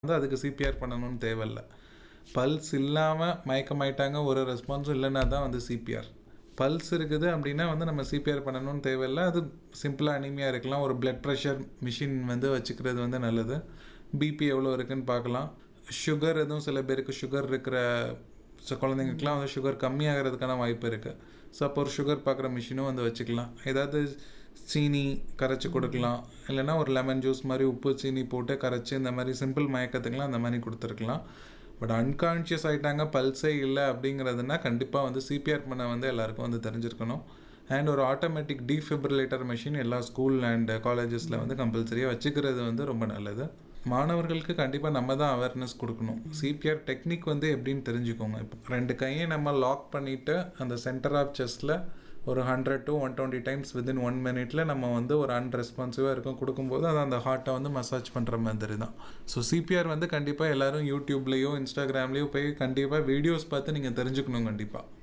வந்து அதுக்கு சிபிஆர் பண்ணணும்னு தேவையில்ல பல்ஸ் இல்லாமல் மயக்கமாயிட்டாங்க ஒரு ரெஸ்பான்ஸும் இல்லைன்னா தான் வந்து சிபிஆர் பல்ஸ் இருக்குது அப்படின்னா வந்து நம்ம சிபிஆர் பண்ணணும்னு தேவையில்லை அது சிம்பிளாக அனிமியாக இருக்கலாம் ஒரு பிளட் ப்ரெஷர் மிஷின் வந்து வச்சுக்கிறது வந்து நல்லது பிபி எவ்வளோ இருக்குன்னு பார்க்கலாம் சுகர் எதுவும் சில பேருக்கு சுகர் இருக்கிற ஸோ குழந்தைங்களுக்குலாம் வந்து சுகர் கம்மியாகிறதுக்கான வாய்ப்பு இருக்குது ஸோ அப்போ ஒரு சுகர் பார்க்குற மிஷினும் வந்து வச்சுக்கலாம் ஏதாவது சீனி கரைச்சி கொடுக்கலாம் இல்லைன்னா ஒரு லெமன் ஜூஸ் மாதிரி உப்பு சீனி போட்டு கரைச்சி இந்த மாதிரி சிம்பிள் மயக்கத்துக்கெலாம் அந்த மாதிரி கொடுத்துருக்கலாம் பட் அன்கான்ஷியஸ் ஆகிட்டாங்க பல்ஸே இல்லை அப்படிங்கிறதுனா கண்டிப்பாக வந்து சிபிஆர் பண்ண வந்து எல்லாருக்கும் வந்து தெரிஞ்சிருக்கணும் அண்ட் ஒரு ஆட்டோமேட்டிக் டீஃபிப்ரிலேட்டர் மிஷின் எல்லா ஸ்கூல் அண்ட் காலேஜஸில் வந்து கம்பல்சரியாக வச்சுக்கிறது வந்து ரொம்ப நல்லது மாணவர்களுக்கு கண்டிப்பாக நம்ம தான் அவேர்னஸ் கொடுக்கணும் சிபிஆர் டெக்னிக் வந்து எப்படின்னு தெரிஞ்சுக்கோங்க இப்போ ரெண்டு கையை நம்ம லாக் பண்ணிவிட்டு அந்த சென்டர் ஆஃப் செஸ்ட்டில் ஒரு hundred to one twenty times within one மினிட்ல நம்ம வந்து ஒரு அன்ரெஸ்பான்சிவாக இருக்கும் கொடுக்கும்போது அது அந்த ஹார்ட்டை வந்து மசாஜ் பண்ணுற மாதிரி தான் ஸோ சிபிஆர் வந்து கண்டிப்பாக எல்லோரும் யூடியூப்லேயோ இன்ஸ்டாகிராம்லேயோ போய் கண்டிப்பாக வீடியோஸ் பார்த்து நீங்கள் தெரிஞ்சுக்கணும் கண்டிப்பாக